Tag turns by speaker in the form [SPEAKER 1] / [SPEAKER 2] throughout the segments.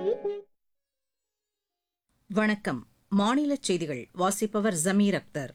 [SPEAKER 1] வணக்கம் மாநில செய்திகள் வாசிப்பவர் ஜமீர் அக்தர்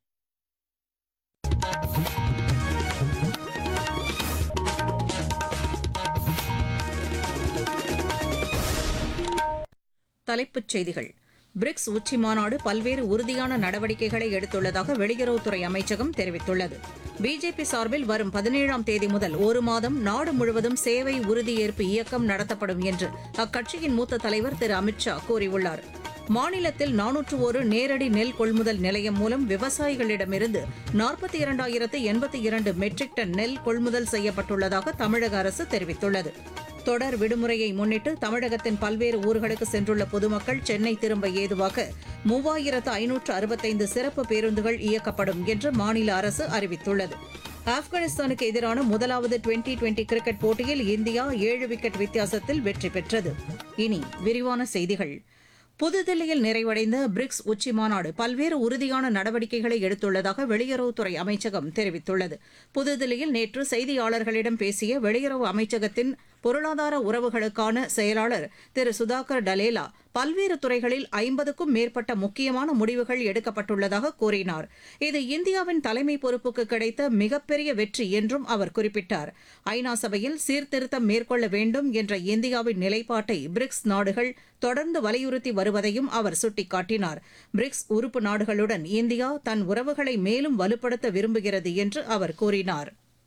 [SPEAKER 1] தலைப்புச் செய்திகள் பிரிக்ஸ் உச்சி மாநாடு பல்வேறு உறுதியான நடவடிக்கைகளை எடுத்துள்ளதாக வெளியுறவுத்துறை அமைச்சகம் தெரிவித்துள்ளது பிஜேபி சார்பில் வரும் பதினேழாம் தேதி முதல் ஒரு மாதம் நாடு முழுவதும் சேவை உறுதியேற்பு இயக்கம் நடத்தப்படும் என்று அக்கட்சியின் மூத்த தலைவர் திரு அமித் ஷா கூறியுள்ளார் மாநிலத்தில் நானூற்று ஒரு நேரடி நெல் கொள்முதல் நிலையம் மூலம் விவசாயிகளிடமிருந்து நாற்பத்தி இரண்டாயிரத்து எண்பத்தி இரண்டு மெட்ரிக் டன் நெல் கொள்முதல் செய்யப்பட்டுள்ளதாக தமிழக அரசு தெரிவித்துள்ளது தொடர் விடுமுறையை முன்னிட்டு தமிழகத்தின் பல்வேறு ஊர்களுக்கு சென்றுள்ள பொதுமக்கள் சென்னை திரும்ப ஏதுவாக மூவாயிரத்து ஐநூற்று அறுபத்தைந்து சிறப்பு பேருந்துகள் இயக்கப்படும் என்று மாநில அரசு அறிவித்துள்ளது ஆப்கானிஸ்தானுக்கு எதிரான முதலாவது டுவெண்டி டுவெண்டி கிரிக்கெட் போட்டியில் இந்தியா ஏழு விக்கெட் வித்தியாசத்தில் வெற்றி பெற்றது இனி விரிவான செய்திகள் புதுதில்லியில் நிறைவடைந்த பிரிக்ஸ் உச்சி மாநாடு பல்வேறு உறுதியான நடவடிக்கைகளை எடுத்துள்ளதாக வெளியுறவுத்துறை அமைச்சகம் தெரிவித்துள்ளது புதுதில்லியில் நேற்று செய்தியாளர்களிடம் பேசிய வெளியுறவு அமைச்சகத்தின் பொருளாதார உறவுகளுக்கான செயலாளர் திரு சுதாகர் டலேலா பல்வேறு துறைகளில் ஐம்பதுக்கும் மேற்பட்ட முக்கியமான முடிவுகள் எடுக்கப்பட்டுள்ளதாக கூறினார் இது இந்தியாவின் தலைமை பொறுப்புக்கு கிடைத்த மிகப்பெரிய வெற்றி என்றும் அவர் குறிப்பிட்டார் ஐநா சபையில் சீர்திருத்தம் மேற்கொள்ள வேண்டும் என்ற இந்தியாவின் நிலைப்பாட்டை பிரிக்ஸ் நாடுகள் தொடர்ந்து வலியுறுத்தி வருவதையும் அவர் சுட்டிக்காட்டினார் பிரிக்ஸ் உறுப்பு நாடுகளுடன் இந்தியா தன் உறவுகளை மேலும் வலுப்படுத்த விரும்புகிறது என்று அவர் கூறினார்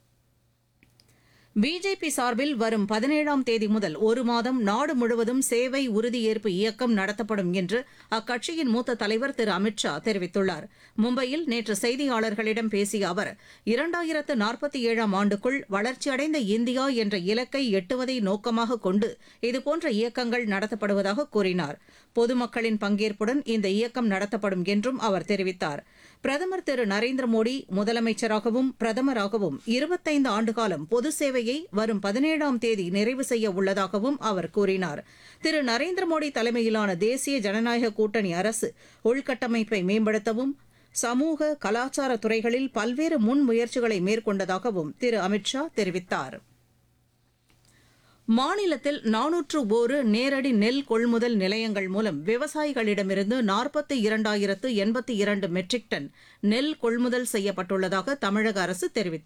[SPEAKER 1] பிஜேபி சார்பில் வரும் பதினேழாம் தேதி முதல் ஒரு மாதம் நாடு முழுவதும் சேவை உறுதியேற்பு இயக்கம் நடத்தப்படும் என்று அக்கட்சியின் மூத்த தலைவர் திரு அமித் ஷா தெரிவித்துள்ளார் மும்பையில் நேற்று செய்தியாளர்களிடம் பேசிய அவர் இரண்டாயிரத்து நாற்பத்தி ஏழாம் ஆண்டுக்குள் வளர்ச்சியடைந்த இந்தியா என்ற இலக்கை எட்டுவதை நோக்கமாக கொண்டு இதுபோன்ற இயக்கங்கள் நடத்தப்படுவதாக கூறினார் பொதுமக்களின் பங்கேற்புடன் இந்த இயக்கம் நடத்தப்படும் என்றும் அவர் தெரிவித்தார் பிரதமர் திரு நரேந்திர மோடி முதலமைச்சராகவும் பிரதமராகவும் இருபத்தைந்து ஆண்டுகாலம் பொது சேவையை வரும் பதினேழாம் தேதி நிறைவு செய்ய உள்ளதாகவும் அவர் கூறினார் திரு நரேந்திர மோடி தலைமையிலான தேசிய ஜனநாயக கூட்டணி அரசு உள்கட்டமைப்பை மேம்படுத்தவும் சமூக கலாச்சார துறைகளில் பல்வேறு முன்முயற்சிகளை மேற்கொண்டதாகவும் திரு அமித் ஷா தெரிவித்தார் மாநிலத்தில் நானூற்று ஒரு நேரடி நெல் கொள்முதல் நிலையங்கள் மூலம் விவசாயிகளிடமிருந்து நாற்பத்தி இரண்டாயிரத்து எண்பத்தி இரண்டு மெட்ரிக் டன் நெல் கொள்முதல் செய்யப்பட்டுள்ளதாக தமிழக அரசு தெரிவித்துள்ளது